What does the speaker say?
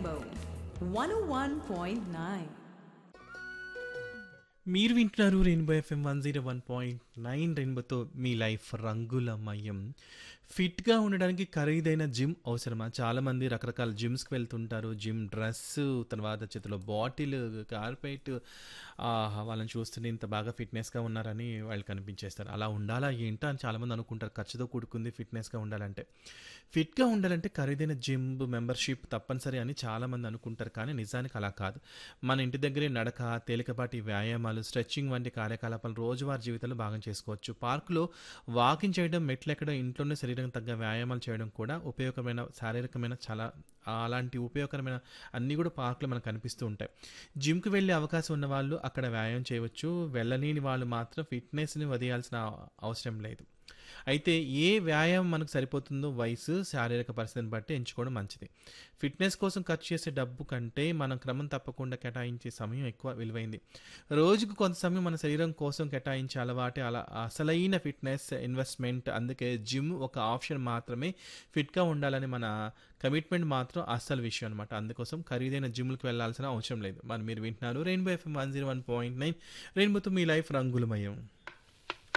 Rainbow 101.9. మీరు వింటున్నారు Rainbow FM one zero one point nine రెయిన్బోతో మీ లైఫ్ రంగులమయం ఫిట్గా ఉండడానికి ఖరీదైన జిమ్ అవసరమా చాలామంది రకరకాల జిమ్స్కి వెళ్తుంటారు జిమ్ డ్రెస్ తర్వాత చేతిలో బాటిల్ కార్పెట్ వాళ్ళని చూస్తుంటే ఇంత బాగా ఫిట్నెస్గా ఉన్నారని వాళ్ళు కనిపించేస్తారు అలా ఉండాలా ఏంటో అని చాలామంది అనుకుంటారు ఖర్చుతో కూడుకుంది ఫిట్నెస్గా ఉండాలంటే ఫిట్గా ఉండాలంటే ఖరీదైన జిమ్ మెంబర్షిప్ తప్పనిసరి అని చాలామంది అనుకుంటారు కానీ నిజానికి అలా కాదు మన ఇంటి దగ్గరే నడక తేలికపాటి వ్యాయామాలు స్ట్రెచ్చింగ్ వంటి కార్యకలాపాలు రోజువారీ జీవితంలో భాగం చేసుకోవచ్చు పార్కులో వాకింగ్ చేయడం మెట్లెక్కడం ఇంట్లోనే శరీరం తగ్గ వ్యాయామాలు చేయడం కూడా ఉపయోగకరమైన శారీరకమైన చాలా అలాంటి ఉపయోగకరమైన అన్నీ కూడా పార్కులో మనకు కనిపిస్తూ ఉంటాయి జిమ్కి వెళ్ళే అవకాశం ఉన్న వాళ్ళు అక్కడ వ్యాయామం చేయవచ్చు వెళ్ళలేని వాళ్ళు మాత్రం ఫిట్నెస్ని వదియాల్సిన అవసరం లేదు అయితే ఏ వ్యాయామం మనకు సరిపోతుందో వయసు శారీరక పరిస్థితిని బట్టి ఎంచుకోవడం మంచిది ఫిట్నెస్ కోసం ఖర్చు చేసే డబ్బు కంటే మనం క్రమం తప్పకుండా కేటాయించే సమయం ఎక్కువ విలువైంది రోజుకు కొంత సమయం మన శరీరం కోసం కేటాయించే అలవాటే అలా అసలైన ఫిట్నెస్ ఇన్వెస్ట్మెంట్ అందుకే జిమ్ ఒక ఆప్షన్ మాత్రమే ఫిట్గా ఉండాలని మన కమిట్మెంట్ మాత్రం అస్సలు విషయం అనమాట అందుకోసం ఖరీదైన జిమ్లకు వెళ్ళాల్సిన అవసరం లేదు మరి మీరు వింటున్నారు Rainbow FM one zero one point nine రెయిన్బోతో మీ లైఫ్ రంగులమయం